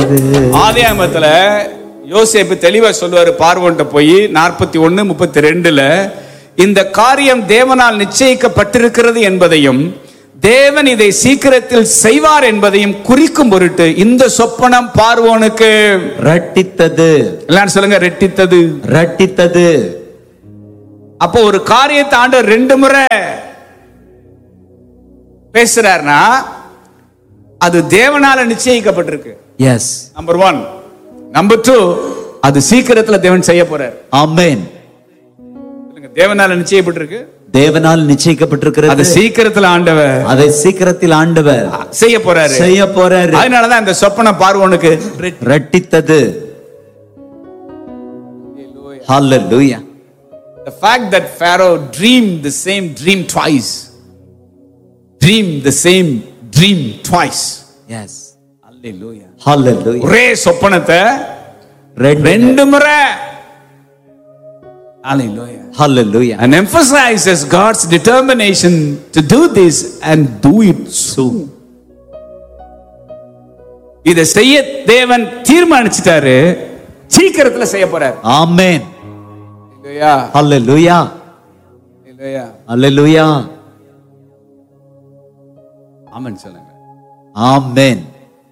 ரட்சித்தது ஆதியாமத்துல யோசேப்பு தெளிவா சொல்லுவாரு பார்வோன்ட்ட போய் நாற்பத்தி ஒன்னு முப்பத்தி ரெண்டுல இந்த காரியம் தேவனால் நிச்சயிக்கப்பட்டிருக்கிறது என்பதையும் தேவன் இதை சீக்கிரத்தில் செய்வார் என்பதையும் குறிக்கும் பொருட்டு இந்த சொப்பனம் பார்வோனுக்கு ரட்டித்தது எல்லாரும் சொல்லுங்க ரெட்டித்தது ரட்டித்தது அப்போ ஒரு காரியத்தை ஆண்டவர் ரெண்டு முறை பேசுறாருன்னா அது தேவனால நிச்சயிக்கப்பட்டிருக்கு yes number one number two அது சீக்கிரத்துல தேவன் செய்ய போறார் ஆமென் சொல்லுங்க, தேவனால நிச்சயப்பட்டிருக்கு தேவனால் அது நிச்சயிக்கப்பட்டிருக்கிறது சீக்கிரத்துல ஆண்டவர் அதை சீக்கிரத்தில் ஆண்டவர் செய்ய போறாரு செய்ய போறாரு அதனாலதான் இந்த சொப்பன பார்வோனுக்கு ரட்டித்தது ஹalleluya the fact that Pharaoh dreamed the same dream twice dreamed the same dream twice yes Hallelujah. ஹalleluya ஒரே சொப்பனத்தை ரெண்டு ரெண்டு முறை Hallelujah. Hallelujah and emphasizes God's determination to do this and do it soon. இதை செய்ய தேவன் தீர்மானிச்சிட்டாரு சீக்கிரத்துல செய்ய போறாரு ஆமென் இல்லையா ஹalleluya இல்லையா ஹalleluya ஆமென் சொல்லுங்க ஆமென்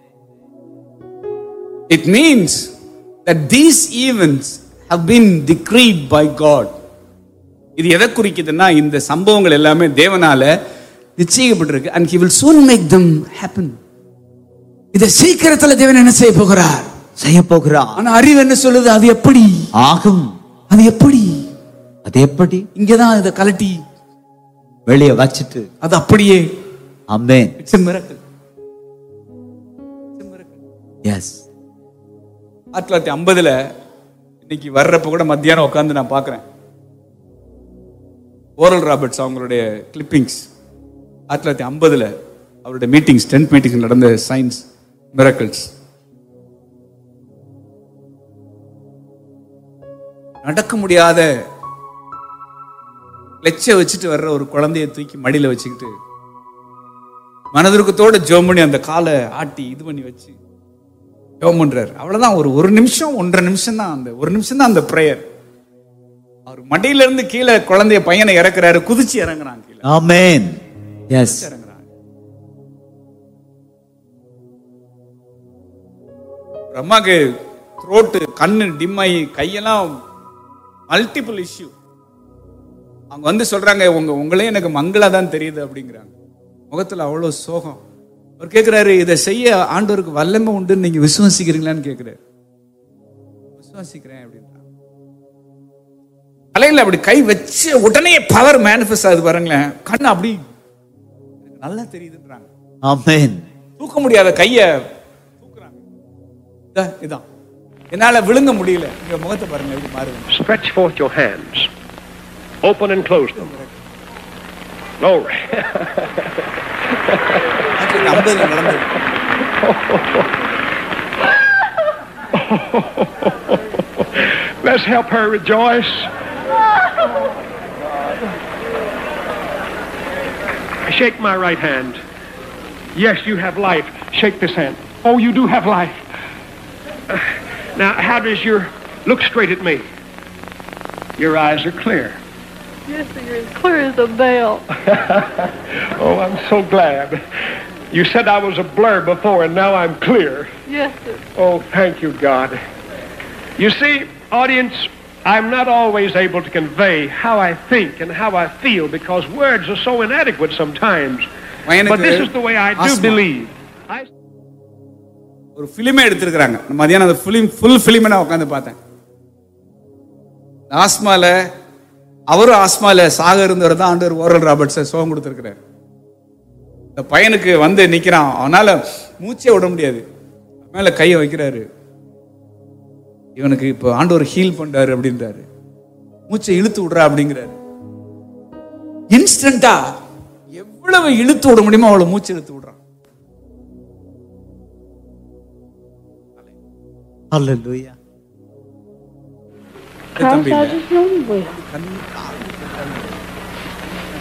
It means that these events have been decreed by God. இது எதை குறிக்குதுன்னா இந்த சம்பவங்கள் எல்லாமே தேவனால நிச்சயிக்கப்பட்டிருக்கு and he will soon make them happen. இதை சீக்கிரத்துல தேவன் என்ன செய்ய போகிறார் செய்ய போகிறார் ஆனா அறிவு என்ன சொல்லுது அது எப்படி ஆகும் அது எப்படி அது எப்படி இங்கதான் இதை கலட்டி வெளிய வச்சிட்டு அது அப்படியே ஆமென் இட்ஸ் மிரக்கல் எஸ் ஆயிரத்தி தொள்ளாயிரத்தி ஐம்பதுல இன்னைக்கு வர்றப்ப கூட மத்தியானம் உட்காந்து நான் பார்க்குறேன் ஓரல் ராபர்ட்ஸ் அவங்களுடைய கிளிப்பிங்ஸ் ஆயிரத்தி தொள்ளாயிரத்தி ஐம்பதுல அவருடைய மீட்டிங்ஸ் டென்த் மீட்டிங்ஸ் நடந்த சயின்ஸ் மிரக்கல்ஸ் நடக்க முடியாத லெச்ச வச்சுட்டு வர்ற ஒரு குழந்தைய தூக்கி மடியில வச்சுக்கிட்டு மனதுருக்கத்தோட ஜோம் பண்ணி அந்த காலை ஆட்டி இது பண்ணி வச்சு ஜெபம் பண்றாரு அவ்வளவுதான் ஒரு ஒரு நிமிஷம் ஒன்றரை நிமிஷம் தான் அந்த ஒரு நிமிஷம் தான் அந்த ப்ரேயர் அவர் மடியில இருந்து கீழே குழந்தைய பையனை இறக்குறாரு குதிச்சு இறங்குறான் கீழே ஆமென் எஸ் இறங்குறாங்க ஒரு அம்மாக்கு த்ரோட்டு கண்ணு டிம் ஆகி கையெல்லாம் மல்டிபிள் இஷ்யூ அவங்க வந்து சொல்றாங்க உங்க உங்களே எனக்கு மங்களா தான் தெரியுது அப்படிங்கிறாங்க முகத்துல அவ்வளவு சோகம் அவர் கேட்கிறாரு இதை செய்ய ஆண்டவருக்கு வல்லமை உண்டுன்னு நீங்க விசுவாசிக்கிறீங்களான்னு கேட்கிறாரு விசுவாசிக்கிறேன் அப்படின்றாங்க தலையில அப்படி கை வச்சு உடனே பவர் மேனிஃபெஸ்ட் ஆகுது பாருங்களேன் கண்ணு அப்படி எனக்கு நல்லா தெரியுதுன்றாங்க ஆமென் தூக்க முடியாத கைய தூக்குறாங்க இதா, இதான் என்னால விழுங்க முடியல இங்க முகத்தை பாருங்க எப்படி மாறுது Stretch forth your hands. Open and close them. Glory. ஆயிரத்தி ஐம்பதுல நடந்தது Let's help her rejoice. Shake my right hand. Yes, you have life. Shake this hand. Oh, you do have life. Uh, Now, how does your look straight at me? Your eyes are clear. Yes, sir, you're as clear as a bell. Oh, I'm so glad. You said I was a blur before, and now I'm clear. Yes, sir. Oh, thank you, God. You see, audience, I'm not always able to convey how I think and how I feel because words are so inadequate sometimes. But this is the way I do Asthma. believe. I ஒரு ஃபிலிமே எடுத்திருக்கிறாங்க நான் மதியானம் அந்த film full ஃபிலிமை நான் உட்காந்து பார்த்தேன் ஆஸ்மால அவரும் ஆஸ்மால சாக இருந்தவர் தான் ஆண்டவர் ஓரல் ராபர்ட்ஸை சோகம் கொடுத்துருக்கிறார் இந்த பையனுக்கு வந்து நிக்கிறான் அவனால மூச்சே விட முடியாது மேல கையை வைக்கிறாரு இவனுக்கு இப்போ ஆண்டவர் ஹீல் பண்றாரு அப்படின்றாரு மூச்சை இழுத்து விடுறா அப்படிங்கிறாரு இன்ஸ்டன்டா எவ்வளவு இழுத்து விட முடியுமோ அவ்வளவு மூச்சு இழுத்து விடுறான் ஹalleluya தம்பி இல்ல. just lonely.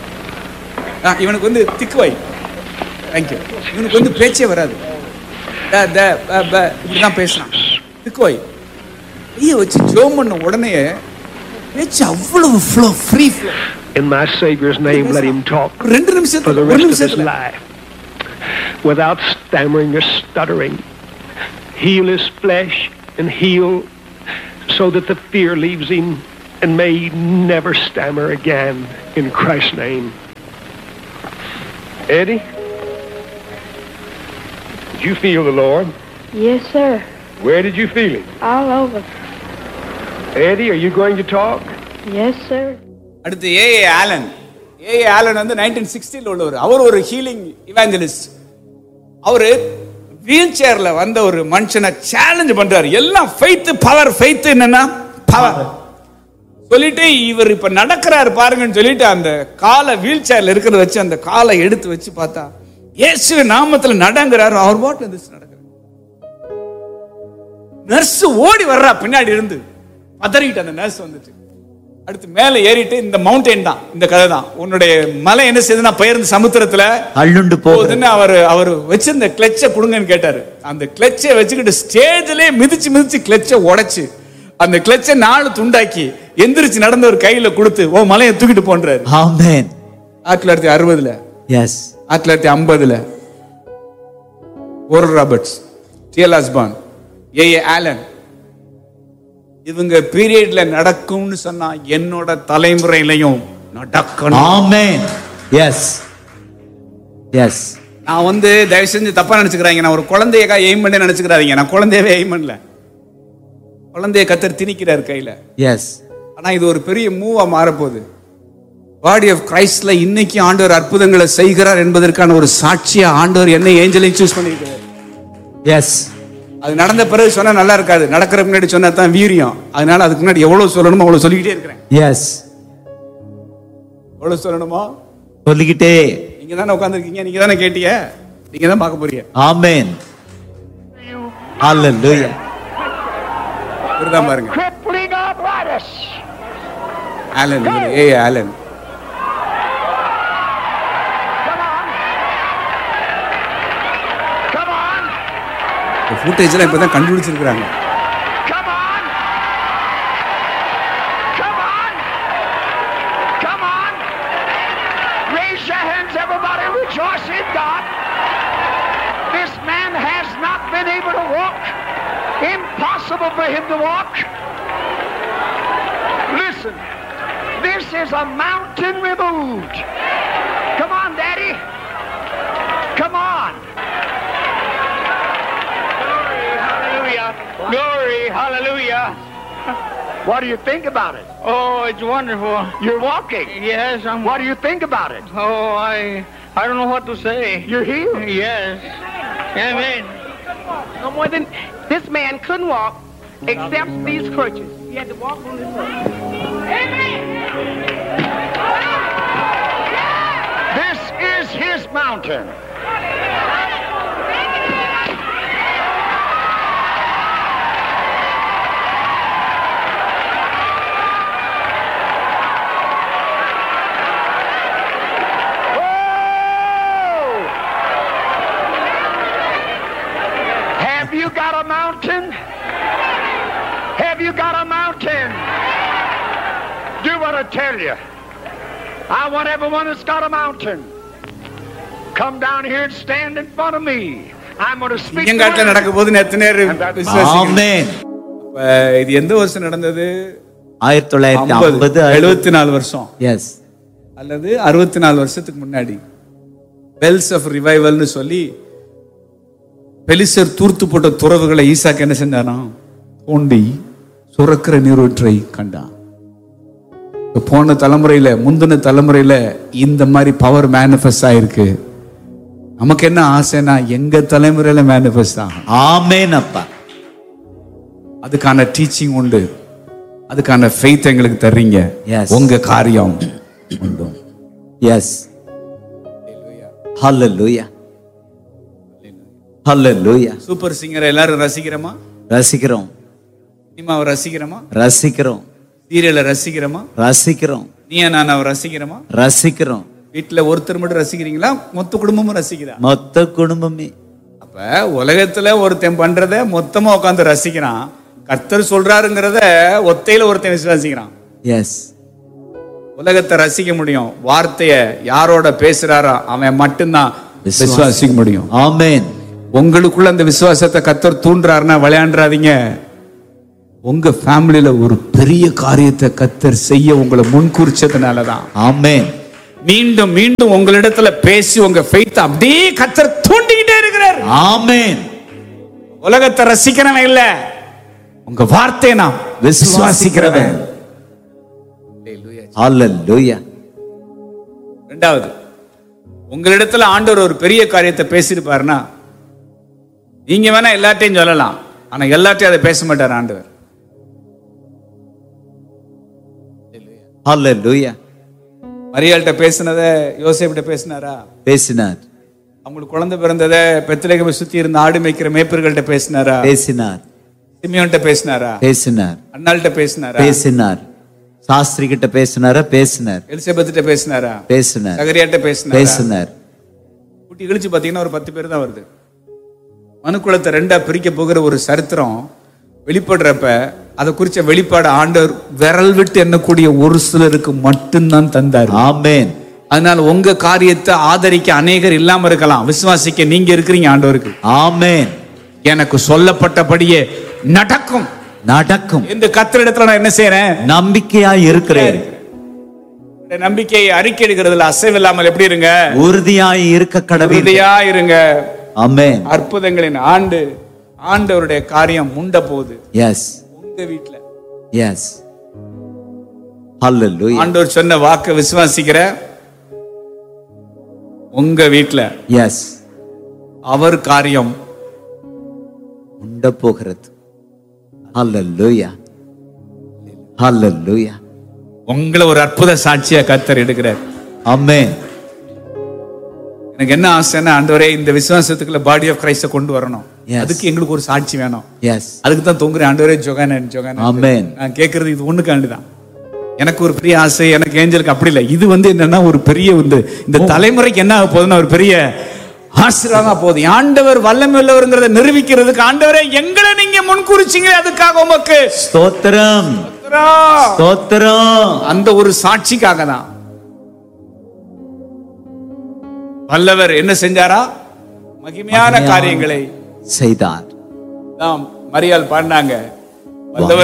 ஆ, இவனுக்கு வந்து திக்குவாய் தேங்க்யூ இவனுக்கு வந்து பேச்சே வராது த, த, ப, ப, இப்படிதான் பேசுறான் இதுக்கோய் கையை வச்சு ஜோம் பண்ண உடனே பேச்சு அவ்வளவு flow free flow In my Savior's name, let him talk ரெண்டு for the நிமிஷத்துல ஒரு rest of his நிமிஷத்துல life without stammering or stuttering. Heal his flesh and heal so that the fear leaves him and may he never stammer again in Christ's name. Eddie, did you feel the Lord? Yes, sir. Where did you feel him? All over. Eddie, are you going to talk? Yes, sir. அடுத்து A A Allen A A Allen வந்து nineteen சிக்ஸ்டியில் உள்ளவர் அவர் ஒரு healing இவாஞ்சலிஸ்ட் அவரு wheel சேர்ல வந்த ஒரு மனுஷனை சேலஞ்ச் பண்றாரு எல்லாம் ஃபெய்த் பவர் ஃபெய்த் என்னன்னா பவர் சொல்லிட்டு இவர் இப்ப நடக்கிறாரு பாருங்கன்னு சொல்லிட்டு அந்த காலை வீல் சேர்ல இருக்கிறத வச்சு அந்த காலை எடுத்து வச்சு பார்த்தா இயேசு நாமத்துல நடங்கிறாரு அவர் பாட்டு எந்திரிச்சு நடக்கிறார் நர்ஸ் ஓடி வர்றா பின்னாடி இருந்து பதறிட்டு அந்த நர்ஸ் வந்துட்டு அடுத்து மேலே ஏறிட்டு இந்த மவுண்டைன் தான் இந்த கதை தான் உன்னுடைய மலை என்ன செய்யுதுன்னா பெயர்ந்து சமுத்திரத்துல அள்ளுண்டு போகுது போகுதுன்னு அவர் அவர் வச்சிருந்த கிளச்சை கொடுங்கன்னு கேட்டாரு அந்த கிளச்சை வச்சுக்கிட்டு ஸ்டேஜ்லயே மிதிச்சு மிதிச்சு கிளச்சை உடைச்சு அந்த கிளச்சை நாலு துண்டாக்கி எந்திரிச்சு நடந்த ஒரு கையில கொடுத்து ஓ மலையை தூக்கிட்டு போன்றாரு ஆமென் ஆயிரத்தி தொள்ளாயிரத்தி அறுபதுல எஸ் ஆயிரத்தி தொள்ளாயிரத்தி ஐம்பதுல Oral Roberts T L Osborn A A Allen இவங்க பீரியட்ல நடக்கும்னு சொன்னா என்னோட தலைமுறையிலையும் நடக்கணும் ஆமென் எஸ் எஸ் நான் வந்து தயவு செஞ்சு தப்பா நினைச்சுக்கிறாங்க நான் ஒரு குழந்தையக்கா எய்ம் பண்ணி நினைச்சுக்கிறாதீங்க நான் குழந்தையவே எய்ம் பண்ணல குழந்தைய கத்தர் திணிக்கிறார் கையில எஸ் ஆனா இது ஒரு பெரிய மூவா மாறப்போகுது பாடி ஆஃப் கிரைஸ்ட்ல இன்னைக்கு ஆண்டவர் அற்புதங்களை செய்கிறார் என்பதற்கான ஒரு சாட்சியா ஆண்டவர் என்ன ஏஞ்சலையும் சூஸ் பண்ணியிருக்கிறார் எஸ் அது நடந்த பிறகு சொன்னா நல்லா இருக்காது நடக்கிற முன்னாடி சொன்னா தான் வீரியம் அதனால அதுக்கு முன்னாடி எவ்வளவு சொல்லணுமோ அவ்வளவு சொல்லிக்கிட்டே இருக்கிறேன் எஸ் எவ்வளவு சொல்லணுமோ சொல்லிக்கிட்டே நீங்க தானே உட்காந்துருக்கீங்க நீங்க தானே கேட்டீங்க நீங்க தான் பார்க்க போறீங்க ஆமென் ஹalleluya இவர்தான் பாருங்க Crippling arthritis. ஆலன் இவரு. A Allen Come on. இந்த ஃபுட்டேஜ் எல்லாம் இப்பதான் கண்டுபிடிச்சிருக்காங்க Come on. Come on. Come on. Raise your hands, everybody. Rejoice in God. This man has not been able to walk. Impossible for him to walk. Listen. This is a mountain removed. Come on, Daddy. Come on. Glory, hallelujah. Glory, hallelujah. What do you think about it? Oh, it's wonderful. You're walking. Yes, I'm. What do you think about it? Oh, I. I don't know what to say. You're healed. Yes. Amen. No more than this man couldn't walk except these crutches. He had to walk on his crutches. This is his mountain. Whoa! Have you got a mountain? Have you got a mountain? Do what I tell you. I want everyone that's got a mountain. Come down here and stand in front of me. I'm going to speak. the ஐயங்காட்டுல word. நடக்க போதுன்னு எத்தனை பேர் விசுவாசிக்கிறீங்க? ஆமென் அப்ப இது எந்த வருஷம் நடந்தது ஆயிரத்தி தொள்ளாயிரத்தி ஐம்பது ஐம்பது எழுபத்தி நாலு வருஷம் எஸ் அல்லது அறுபத்தி நாலு வருஷத்துக்கு முன்னாடி பெல்ஸ் ஆஃப் ரிவைவல்னு சொல்லி பெலிசர் தூர்த்து போட்ட துறவுகளை ஈசாக்கு என்ன செஞ்சாராம் தோண்டி சுரக்கிற நீரூற்றை கண்டான் இப்ப போன தலைமுறையில முந்தின தலைமுறையில இந்த மாதிரி பவர் மேனிஃபெஸ்ட் ஆயிருக்கு நமக்கு என்ன ஆசைன்னா எங்க தலைமுறையில மேனிஃபெஸ்ட் ஆகும் ஆமென் அப்பா அதுக்கான டீச்சிங் உண்டு அதுக்கான ஃபெய்த் எங்களுக்கு தர்றீங்க Yes. உங்க காரியம் உண்டு எஸ் ஹalleluya ஹalleluya சூப்பர் சிங்கரை எல்லாரும் ரசிக்கிறோமா ரசிக்கிறோம் சினிமாவை ரசிக்கிறோமா ரசிக்கிறோம் சீரியலை ரசிக்கிறோமா ரசிக்கிறோம் நீயா நான் அவ ரசிக்கிறோமா ரசிக்கிறோம் வீட்டுல ஒருத்தர் மட்டும் ரசிக்கிறீங்களா மொத்த குடும்பமும் ரசிக்கிறா மொத்த குடும்பமே அப்ப அப்ப உலகத்துல ஒருத்தன் பண்றத மொத்தமா உட்காந்து ரசிக்கிறான் கர்த்தர் சொல்றாருங்கிறத ஒத்தையில ஒருத்தன் விசுவாசிக்கிறான் எஸ் உலகத்தை ரசிக்க முடியும் வார்த்தைய யாரோட பேசுறாரோ அவன் மட்டும்தான் விசுவாசி- விசுவாசிக்க முடியும் ஆமென் உங்களுக்குள்ள அந்த விசுவாசத்தை கத்தர் தூண்டுறாருன்னா விளையாண்டுறாதீங்க உங்க ஃபேமிலியில ஒரு பெரிய காரியத்தை கத்தர் செய்ய உங்களை முன்குறிச்சதுனாலதான் ஆமென் மீண்டும் மீண்டும் உங்களிடத்துல பேசி உங்க ஃபெய்த் அப்படியே கத்தர் தூண்டிக்கிட்டே இருக்கிறார் ஆமென் உலகத்தை ரசிக்கிறவன் இல்ல உங்க வார்த்தையை நான் விசுவாசிக்கிறவன் ஹalleluya ரெண்டாவது உங்களிடத்துல ஆண்டவர் ஒரு பெரிய காரியத்தை பேசியிருப்பாருன்னா நீங்க வேணா எல்லாத்தையும் சொல்லலாம் ஆனா எல்லாத்தையும் அதை பேச மாட்டார் ஆண்டவர் ஹalleluya மரியாள்கிட்ட பேசினத யோசேப்கிட்ட பேசினாரா பேசினார் அவங்களுக்கு குழந்தை பிறந்ததை பெத்தலேகமை சுத்தி இருந்த ஆடு மேய்க்கிற மேய்ப்பர்கள்ட்ட பேசினாரா பேசினார் சிமியோன்ட்ட பேசினாரா பேசினார் அண்ணாள்கிட்ட பேசினாரா பேசினார் சாஸ்திரி கிட்ட பேசினாரா பேசினார் எலிசபெத்திட்ட பேசினாரா பேசினார் சகரியாட்ட பேசினாரா பேசினார் கூட்டி இழிச்சு பாத்தீங்கன்னா ஒரு பத்து பேர் தான் வருது மனுக்குலத்தை ரெண்டா பிரிக்க போகிற ஒரு சரித்திரம் வெளிப்படுறப்ப அதை குறிச்ச வெளிப்பாடு ஆண்டவர் விரல் விட்டு எண்ணக்கூடிய ஒரு சிலருக்கு மட்டும்தான் தந்தார் ஆமென் அதனால உங்க காரியத்தை ஆதரிக்க அநேகர் இல்லாம இருக்கலாம் விசுவாசிக்க நீங்க இருக்கிறீங்க ஆண்டவருக்கு ஆமென் எனக்கு சொல்லப்பட்டபடியே நடக்கும் நடக்கும் இந்த கத்திரிடத்துல நான் என்ன செய்யறேன் நம்பிக்கையாய் இருக்கிறேன் இந்த நம்பிக்கையை அறிக்கை எடுக்கிறதுல அசைவில்லாமல் எப்படி இருங்க உறுதியாய் இருக்க கடவுள் உறுதியா இருங்க ஆமென் அற்புதங்களின் ஆண்டு ஆண்டவருடைய காரியம் முண்ட போகுது எஸ் உங்க வீட்டுல எஸ் ஹalleluya ஆண்டவர் சொன்ன வாக்க விசுவாசிக்கிற உங்க வீட்டுல எஸ் அவர் காரியம் உண்ட போகிறது ஹalleluya ஹalleluya உங்களை ஒரு அற்புத சாட்சியா கத்தர் எடுக்கிறார் ஆமென் எனக்கு என்ன ஆசைன்னா ஆண்டவரே இந்த விசுவாசத்துக்குள்ள பாடி ஆஃப் கிரைஸ்ட கொண்டு வரணும் Yes. அதுக்கு எங்களுக்கு ஒரு சாட்சி வேணும் எஸ் அதுக்கு தான் தொங்குறேன் ஆண்டவரே ஜொகானன் ஜொகானன் Amen. நான் கேட்கறது இது ஒண்ணுக்காண்டி தான் எனக்கு ஒரு பெரிய ஆசை எனக்கு ஏஞ்சலுக்கு அப்படி இல்லை இது வந்து என்னன்னா ஒரு பெரிய இந்த இந்த தலைமுறைக்கு என்ன ஆக போகுதுன்னா ஒரு பெரிய ஆசீர்வாதமா போகுது ஆண்டவர் வல்லமை உள்ளவருங்கிறத நிரூபிக்கிறதுக்கு ஆண்டவரே எங்களை நீங்க முன்குறிச்சிங்க அதுக்காக உமக்கு ஸ்தோத்திரம் ஸ்தோத்திரம் அந்த ஒரு சாட்சிக்காக தான் வல்லவர் என்ன செஞ்சாரா மகிமையான காரியங்களை செய்தார் நாம் மரியாள் பாடினாங்க வல்லவர்